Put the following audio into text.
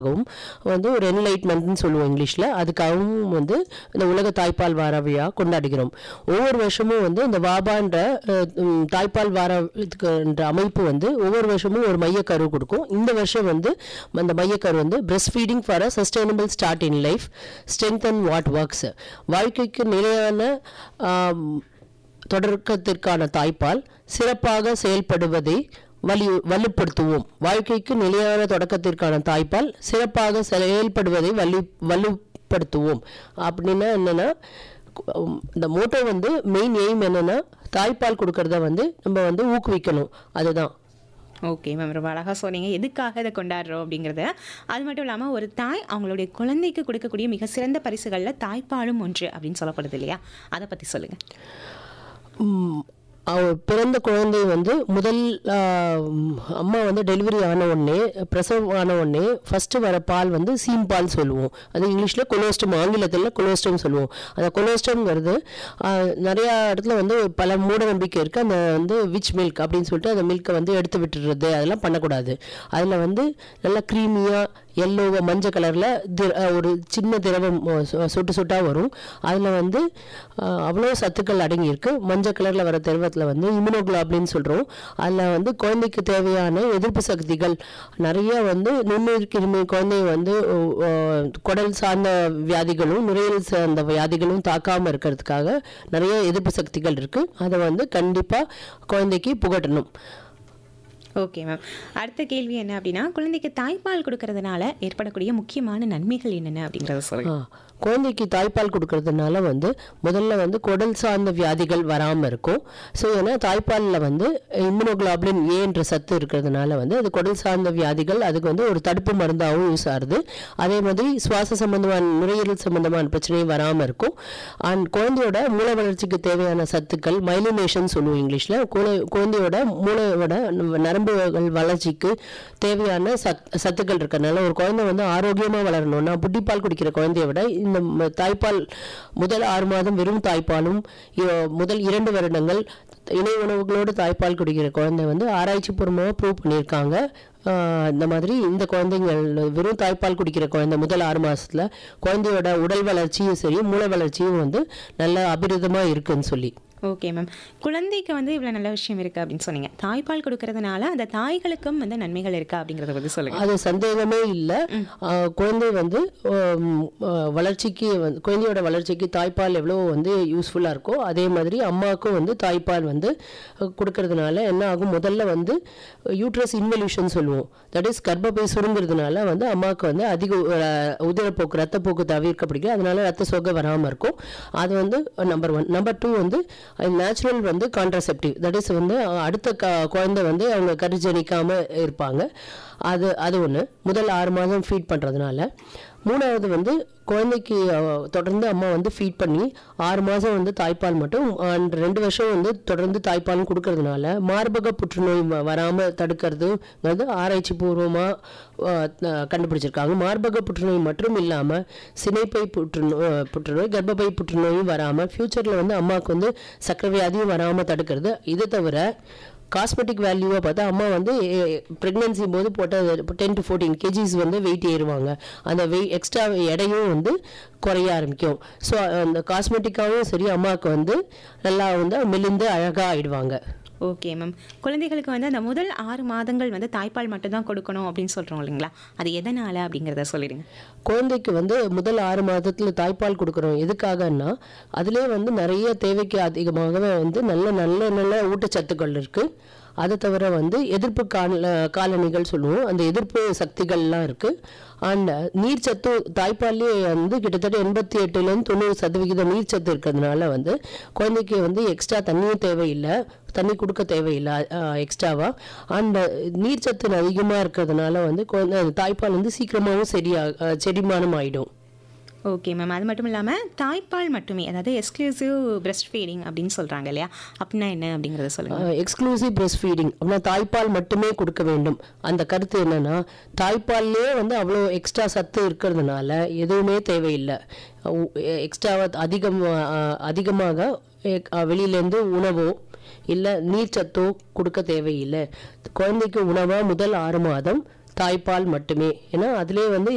கொடுக்கறதுக்காகவும் வந்து ஒரு என்லைட்மெண்ட்னு சொல்லுவோம் இங்கிலீஷில் அதுக்காகவும் வந்து இந்த உலக தாய்ப்பால் வார விழா கொண்டாடுகிறோம் ஒவ்வொரு வருஷமும் வந்து இந்த வாபான்ற அஹ், உம், தாய்ப்பால் வாரத்துக்குன்ற அமைப்பு வந்து ஒவ்வொரு வருஷமும் ஒரு மையக்கரு கொடுக்கும் இந்த வருஷம் வந்து அந்த மையக்கரு வந்து breast feeding for a sustainable start in life strength and what works வாழ்க்கைக்கு நிலையான ஆம், தொடக்கத்திற்கான தாய்ப்பால் சிறப்பாக செயல்படுவதை வலி வலுப்படுத்துவோம் வாழ்க்கைக்கு நிலையான தொடக்கத்திற்கான தாய்ப்பால் சிறப்பாக செயல்படுவதை வலு வலுப்படுத்துவோம் அப்படின்னா என்னன்னா உம், இந்த மோட்டோ வந்து மெயின் எய்ம் என்னன்னா தாய்ப்பால் கொடுக்கறத வந்து நம்ம வந்து ஊக்குவிக்கணும் அதுதான் ஓகே மேம் ரொம்ப அழகாக சொன்னீங்க எதுக்காக இதை கொண்டாடுறோம் அப்படிங்கிறத அது மட்டும் இல்லாமல் ஒரு தாய் அவங்களுடைய குழந்தைக்கு கொடுக்கக்கூடிய மிக சிறந்த பரிசுகளில் தாய்ப்பாலும் ஒன்று அப்படின்னு சொல்லப்படுது இல்லையா அதை பற்றி சொல்லுங்கள் ம், அவ பிறந்த குழந்தை வந்து முதல் ஆ, ம், அம்மா வந்து டெலிவரி ஆன உடனே பிரசவம் ஆன உடனே ஃபஸ்ட்டு வர பால் வந்து சீம் பால் சொல்லுவோம் அது இங்கிலீஷில் கொலோஸ்டம் ஆங்கிலத்தில் கொலோஸ்டம் சொல்லுவோம் அந்த கொலோஸ்டம்ங்கிறது ஆ, நிறையா இடத்துல வந்து பல மூட நம்பிக்கை இருக்குது அந்த வந்து விச் மில்க் அப்படின்னு சொல்லிட்டு அந்த மில்கை வந்து எடுத்து விட்டுறது அதெல்லாம் பண்ணக்கூடாது அதில் வந்து நல்லா க்ரீமியாக எல்லோ மஞ்சள் கலரில் ஒரு சின்ன திரவம் அஹ், சொ- சொட்டு சொட்டாக வரும் அதில் வந்து அஹ், அவ்வளோ சத்துக்கள் அடங்கியிருக்கு மஞ்சள் கலரில் வர திரவத்தில் வந்து இம்யூனோகுளாபின்னு சொல்கிறோம் அதில் வந்து குழந்தைக்கு தேவையான எதிர்ப்பு சக்திகள் நிறைய வந்து நுண்ணுயிர் கிருமி குழந்தைய வந்து அஹ், குடல் சார்ந்த வியாதிகளும் நுரையீரல் சார்ந்த வியாதிகளும் தாக்காமல் இருக்கிறதுக்காக நிறைய எதிர்ப்பு சக்திகள் இருக்குது அதை வந்து கண்டிப்பாக குழந்தைக்கு புகட்டணும் ஓகே மேம் அடுத்த கேள்வி என்ன அப்படின்னா குழந்தைக்கு தாய்ப்பால் கொடுக்கறதுனால ஏற்படக்கூடிய முக்கியமான நன்மைகள் என்னென்ன அப்படிங்கிறத சொல்லுங்கள் ஆ, குழந்தைக்கு தாய்ப்பால் கொடுக்கறதுனால வந்து முதல்ல வந்து குடல் சார்ந்த வியாதிகள் வராமல் இருக்கும் ஸோ ஏன்னா தாய்ப்பாலில் வந்து இம்யூனோகுளாபுலின் ஏன்ற சத்து இருக்கிறதுனால வந்து அது குடல் சார்ந்த வியாதிகள் அதுக்கு வந்து ஒரு தடுப்பு மருந்தாகவும் யூஸ் ஆகுது அதே மாதிரி சுவாச சம்பந்தமான நுரையீரல் சம்பந்தமான பிரச்சனையும் வராமல் இருக்கும் அண்ட் குழந்தையோட மூளை வளர்ச்சிக்கு தேவையான சத்துக்கள் மைலினேஷன் சொல்லுவோம் இங்கிலீஷில் குழந்தையோட மூளையோட நரம்புகள் வளர்ச்சிக்கு தேவையான சத் சத்துக்கள் இருக்கறனால ஒரு குழந்தை வந்து ஆரோக்கியமாக வளரணும்னா புட்டிப்பால் குடிக்கிற குழந்தைய விட இந்த ம- தாய்ப்பால் முதல் ஆறு மாதம் வெறும் தாய்ப்பாலும் இ- முதல் இரண்டு வருடங்கள் இணை உணவுகளோடு தாய்ப்பால் குடிக்கிற குழந்தை வந்து ஆராய்ச்சி பூர்வமாக ப்ரூவ் பண்ணியிருக்காங்க ஆஹ் இந்த மாதிரி இந்த குழந்தைங்கள் வெறும் தாய்ப்பால் குடிக்கிற குழந்தை முதல் ஆறு மாசத்துல குழந்தையோட உடல் வளர்ச்சியும் சரி மூளை வளர்ச்சியும் வந்து நல்ல அபிரிதமாக இருக்குன்னு சொல்லி ஓகே மேம் குழந்தைக்கு வந்து இவ்வளோ நல்ல விஷயம் இருக்குது அப்படின்னு சொன்னீங்க தாய்ப்பால் கொடுக்கறதுனால அந்த தாய்களுக்கும் வந்து நன்மைகள் இருக்கா அப்படிங்கிறத பற்றி சொல்லுங்கள் அது சந்தேகமே இல்லை குழந்தை வந்து ஆம், ஆ, வளர்ச்சிக்கு வந்து குழந்தையோட வளர்ச்சிக்கு தாய்ப்பால் எவ்வளோ வந்து யூஸ்ஃபுல்லாக இருக்கோ அதே மாதிரி அம்மாவுக்கும் வந்து தாய்ப்பால் வந்து அஹ், கொடுக்கறதுனால என்ன ஆகும் முதல்ல வந்து யூட்ரஸ் இன்வெல்யூஷன் சொல்லுவோம் தட் இஸ் கர்ப்பப்பை சுருங்கிறதுனால வந்து அம்மாவுக்கு வந்து அதிக அஹ், உதிரப்போக்கு ரத்தப்போக்கு தவிர்க்கப்படுகிறது அதனால ரத்த சோகை வராமல் இருக்கும் அது வந்து நம்பர் ஒன் நம்பர் டூ வந்து நேச்சுரல் வந்து கான்ட்ரசெப்டிவ் தட் இஸ் வந்து அஹ், அடுத்த க குழந்தை வந்து அவங்க கருஜனிக்காமல் இருப்பாங்க அது அது ஒன்று முதல் ஆறு மாதம் ஃபீட் பண்ணுறதுனால மூணாவது வந்து குழந்தைக்கு அஹ், தொடர்ந்து அம்மா வந்து ஃபீட் பண்ணி ஆறு மாதம் வந்து தாய்ப்பால் மட்டும் and ரெண்டு வருஷம் வந்து தொடர்ந்து தாய்ப்பாலும் கொடுக்கறதுனால மார்பக புற்றுநோய் வ- வராமல் தடுக்கிறதுங்கிறது ஆராய்ச்சி பூர்வமாக கண்டுபிடிச்சிருக்காங்க மார்பக புற்றுநோய் மட்டும் இல்லாமல் சினைப்பை புற்றுநோய் புற்றுநோய் கர்ப்பப்பை புற்றுநோயும் வராமல் ஃப்யூச்சரில் வந்து அம்மாவுக்கு வந்து சக்கரை வியாதியும் வராமல் தடுக்கிறது இது தவிர காஸ்மெட்டிக் வேல்யூவாக பார்த்தா அம்மா வந்து ப்ரெக்னென்சி போது போட்ட டென் டு ஃபோர்டீன் கேஜிஸ் வந்து வெயிட் ஏறுவாங்க அந்த வெய் எக்ஸ்ட்ரா எடையும் வந்து குறைய ஆரம்பிக்கும் ஸோ அந்த காஸ்மெட்டிக்காகவும் சரி அம்மாவுக்கு வந்து நல்லா வந்து மெலிந்து அழகாக ஆயிடுவாங்க ஓகே மேம் குழந்தைகளுக்கு வந்து அந்த முதல் ஆறு மாதங்கள் வந்து தாய்ப்பால் மட்டும் தான் கொடுக்கணும் அப்படின்னு சொல்கிறோம் இல்லைங்களா அது எதனால் அப்படிங்கிறத சொல்லிடுங்க குழந்தைக்கு வந்து முதல் ஆறு மாதத்துல தாய்ப்பால் கொடுக்குறோம் எதுக்காகன்னா அதுலேயே வந்து நிறைய தேவைக்கு அதிகமாகவே வந்து நல்ல நல்ல நல்ல ஊட்டச்சத்துக்கள் இருக்கு அதை தவிர வந்து எதிர்ப்பு கால காலணிகள் சொல்லுவோம் அந்த எதிர்ப்பு சக்திகள்லாம் இருக்கு அண்ட் நீர்ச்சத்து தாய்ப்பால்லே வந்து கிட்டத்தட்ட எண்பத்தி எட்டுலேருந்து தொண்ணூறு சதவிகிதம் நீர்ச்சத்து இருக்கிறதுனால வந்து குழந்தைக்கு வந்து எக்ஸ்ட்ரா தண்ணியும் தேவையில்லை தண்ணி கொடுக்க தேவையில்லை எக்ஸ்ட்ராவா அண்ட் நீர்ச்சத்து அதிகமாக இருக்கிறதுனால வந்து குழந்தை தாய்ப்பால் வந்து சீக்கிரமாகவும் சரியா அஹ், செரிமானம் ஆயிடும் ஓகே மேம் அது மட்டும் இல்லாமல் தாய்ப்பால் மட்டுமே அதாவது எக்ஸ்க்ளூசிவ் பிரஸ்ட் ஃபீடிங் அப்படின்னு சொல்கிறாங்க இல்லையா அப்படின்னா என்ன அப்படிங்கிறத சொல்லுங்கள் எக்ஸ்க்ளூசிவ் பிரஸ்ட் ஃபீடிங் அப்படின்னா தாய்ப்பால் மட்டுமே கொடுக்க வேண்டும் அந்த கருத்து என்னன்னா தாய்ப்பால்லே வந்து அவ்வளோ எக்ஸ்ட்ரா சத்து இருக்கிறதுனால எதுவுமே தேவையில்லை எக்ஸ்ட்ராவாக அதிகம் அஹ், அதிகமாக எ- அஹ், வெளியிலேருந்து உணவோ இல்லை நீர்ச்சத்தோ கொடுக்க தேவையில்லை குழந்தைக்கு உணவாக முதல் ஆறு மாதம் தாய்ப்பால் மட்டுமே ஏன்னா அதிலே வந்து